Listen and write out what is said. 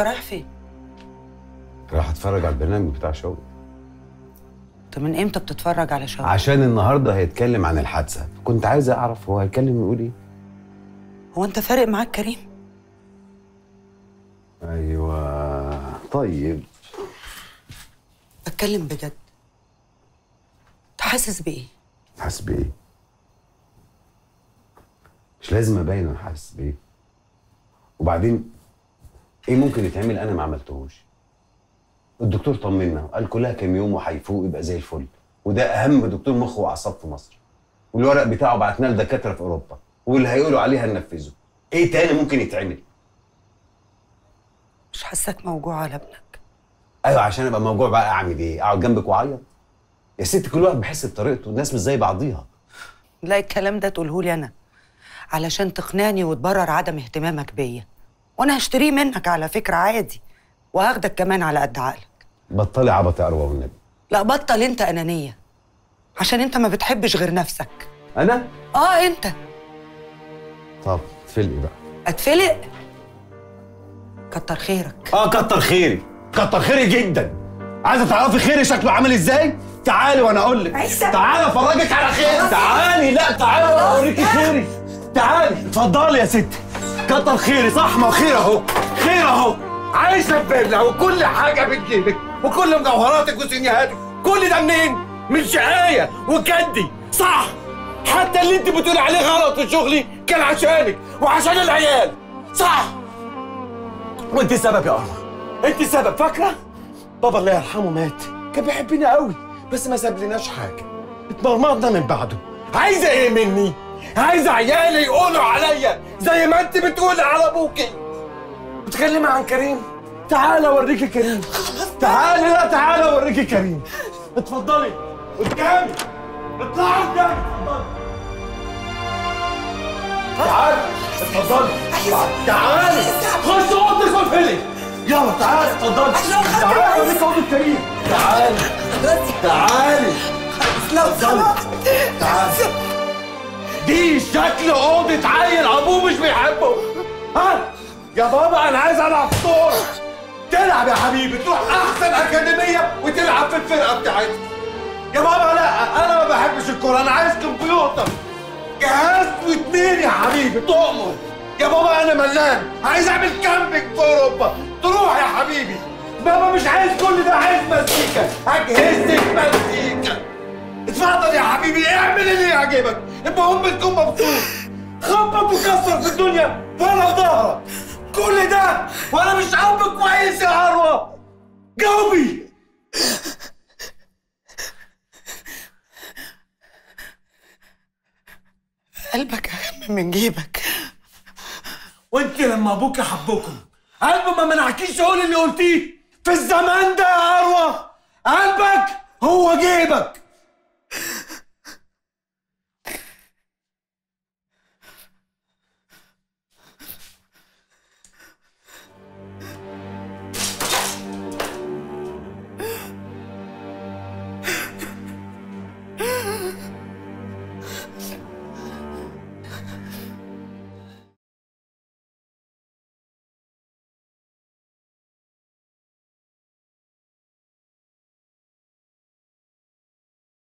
انت رايح فين راح اتفرج على البرنامج بتاع شوقي انت من امتى بتتفرج على شوقي عشان النهارده هيتكلم عن الحادثه كنت عايز اعرف هو هيتكلم يقول ايه هو انت فارق معاك كريم ايوه طيب بتكلم بجد انت حاسس بايه حاسس بايه مش لازم ابين انا حاسس بايه وبعدين ايه ممكن يتعمل انا ما عملتهوش الدكتور طمنا وقال كلها كام يوم وهيفوق يبقى زي الفل وده اهم دكتور مخ واعصاب في مصر والورق بتاعه بعتناه لدكاتره في اوروبا واللي هيقولوا عليه هننفذه ايه تاني ممكن يتعمل مش حاسك موجوع على ابنك ايوه عشان ابقى موجوع بقى اعمل ايه اقعد جنبك واعيط يا ست كل واحد بيحس بطريقته الناس مش زي بعضيها لا الكلام ده تقوله لي انا علشان تقنعني وتبرر عدم اهتمامك بيا وانا هشتريه منك على فكره عادي وهاخدك كمان على قد عقلك بطلي عبط يا اروى والنبي لا بطل انت انانيه عشان انت ما بتحبش غير نفسك انا اه انت طب تفلقي بقى اتفلق كتر خيرك اه كتر خيري كتر خيري جدا عايزه تعرفي خيري شكله عامل ازاي تعالي وانا اقول لك عايزة. تعالي افرجك على خيري تعالي لا تعالي اوريكي خيري تعالي اتفضلي يا ستي كتر خيري صح ما خير اهو خير اهو عايشه في فيلا وكل حاجه بتجيبك وكل مجوهراتك وسينيهاتك كل ده منين؟ من شقايه وكدي صح حتى اللي انت بتقول عليه غلط في شغلي كان عشانك وعشان العيال صح وانت السبب يا ارمى انت السبب فاكره؟ بابا الله يرحمه مات كان بيحبنا قوي بس ما سابلناش حاجه اتمرمطنا من بعده عايزه ايه مني؟ عايزه عيالي يقولوا عليا زي ما انت بتقولي على ابوكي بتكلمي عن كريم تعالى اوريكي كريم تعالي لا تعالى اوريكي كريم اتفضلي قدامي اطلعي قدامي اتفضلي تعالي اتفضلي تعالي خش اوضتك واقفلي يلا تعالي اتفضلي تعالي اوريك اوضه كريم تعالي تعالي لو تعالي دي شكل اوضه عيل ابوه مش بيحبه ها يا بابا انا عايز العب كوره تلعب يا حبيبي تروح احسن اكاديميه وتلعب في الفرقه بتاعتك يا بابا لا انا ما بحبش الكوره انا عايز كمبيوتر جهاز واتنين يا حبيبي تؤمر يا بابا انا ملان عايز اعمل كامبينج في اوروبا تروح يا حبيبي بابا مش عايز كل ده عايز مزيكا اجهزه مزيكا اتفضل يا حبيبي اعمل اللي يعجبك المهم تكون مبسوط خبط وكسر في الدنيا وانا في ظهرك كل ده وانا مش اب كويس يا اروى جاوبي قلبك اهم من جيبك وانت لما ابوك يحبكم قلبه ما منعكيش تقول اللي قلتيه في الزمان ده يا اروى قلبك هو جيبك